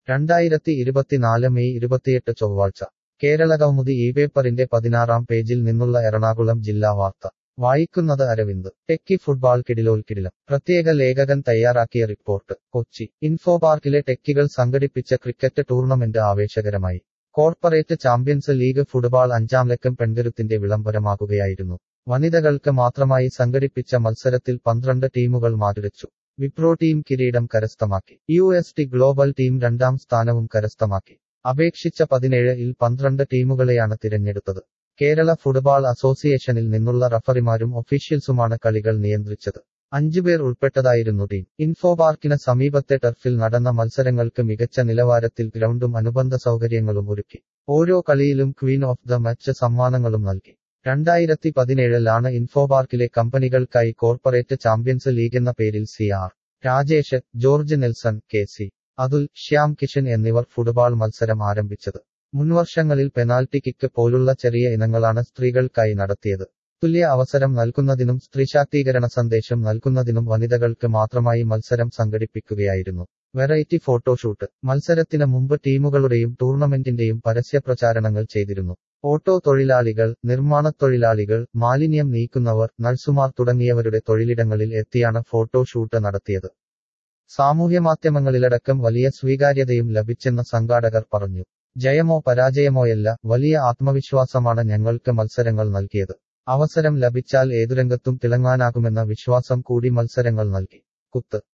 രണ്ടായിരത്തി ഇരുപത്തിനാല് മെയ് ഇരുപത്തിയെട്ട് ചൊവ്വാഴ്ച കേരള കൗമുദി ഈ പേപ്പറിന്റെ പതിനാറാം പേജിൽ നിന്നുള്ള എറണാകുളം ജില്ലാ വാർത്ത വായിക്കുന്നത് അരവിന്ദ് ടെക്കി ഫുട്ബാൾ കിടിലോൽക്കിടിലം പ്രത്യേക ലേഖകൻ തയ്യാറാക്കിയ റിപ്പോർട്ട് കൊച്ചി ഇൻഫോ പാർക്കിലെ ടെക്കികൾ സംഘടിപ്പിച്ച ക്രിക്കറ്റ് ടൂർണമെന്റ് ആവേശകരമായി കോർപ്പറേറ്റ് ചാമ്പ്യൻസ് ലീഗ് ഫുട്ബാൾ അഞ്ചാം ലക്കം പെൺകരുത്തിന്റെ വിളംബരമാകുകയായിരുന്നു വനിതകൾക്ക് മാത്രമായി സംഘടിപ്പിച്ച മത്സരത്തിൽ പന്ത്രണ്ട് ടീമുകൾ മാറ്റുരച്ചു വിപ്രോ ടീം കിരീടം കരസ്ഥമാക്കി U S T global team രണ്ടാം സ്ഥാനവും കരസ്ഥമാക്കി അപേക്ഷിച്ച പതിനേഴ് ഇൽ പന്ത്രണ്ട് ടീമുകളെയാണ് തിരഞ്ഞെടുത്തത് കേരള ഫുട്ബാൾ അസോസിയേഷനിൽ നിന്നുള്ള റഫറിമാരും ഒഫീഷ്യൽസുമാണ് കളികൾ നിയന്ത്രിച്ചത് അഞ്ചുപേർ ഉൾപ്പെട്ടതായിരുന്നു ടീം ഇൻഫോ പാർക്കിന് സമീപത്തെ ടർഫിൽ നടന്ന മത്സരങ്ങൾക്ക് മികച്ച നിലവാരത്തിൽ ഗ്രൗണ്ടും അനുബന്ധ സൗകര്യങ്ങളും ഒരുക്കി ഓരോ കളിയിലും ക്വീൻ ഓഫ് ദ മാച്ച് സമ്മാനങ്ങളും നൽകി രണ്ടായിരത്തി പതിനേഴിലാണ് ഇൻഫോ പാർക്കിലെ കമ്പനികൾക്കായി കോർപ്പറേറ്റ് ചാമ്പ്യൻസ് ലീഗെന്ന പേരിൽ C R Rajesh George Nelson K C Athul Shyam Kishan എന്നിവർ ഫുട്ബാൾ മത്സരം ആരംഭിച്ചത് മുൻവർഷങ്ങളിൽ പെനാൽറ്റി കിക്ക് പോലുള്ള ചെറിയ ഇനങ്ങളാണ് സ്ത്രീകൾക്കായി നടത്തിയത് തുല്യ അവസരം നൽകുന്നതിനും സ്ത്രീശാക്തീകരണ സന്ദേശം നൽകുന്നതിനും വനിതകൾക്ക് മാത്രമായി മത്സരം സംഘടിപ്പിക്കുകയായിരുന്നു വെറൈറ്റി ഫോട്ടോഷൂട്ട് മത്സരത്തിന് മുമ്പ് ടീമുകളുടെയും ടൂർണമെന്റിന്റെയും പരസ്യപ്രചാരണങ്ങൾ ചെയ്തിരുന്നു ഓട്ടോ തൊഴിലാളികൾ നിർമ്മാണത്തൊഴിലാളികൾ മാലിന്യം നീക്കുന്നവർ നഴ്സുമാർ തുടങ്ങിയവരുടെ തൊഴിലിടങ്ങളിൽ എത്തിയാണ് ഫോട്ടോഷൂട്ട് നടത്തിയത് സാമൂഹ്യമാധ്യമങ്ങളിലടക്കം വലിയ സ്വീകാര്യതയും ലഭിച്ചെന്ന് സംഘാടകർ പറഞ്ഞു ജയമോ പരാജയമോയല്ല വലിയ ആത്മവിശ്വാസമാണ് ഞങ്ങൾക്ക് മത്സരങ്ങൾ നൽകിയത് അവസരം ലഭിച്ചാൽ ഏതുരംഗത്തും തിളങ്ങാനാകുമെന്ന വിശ്വാസം കൂടി മത്സരങ്ങൾ നൽകി കുത്ത്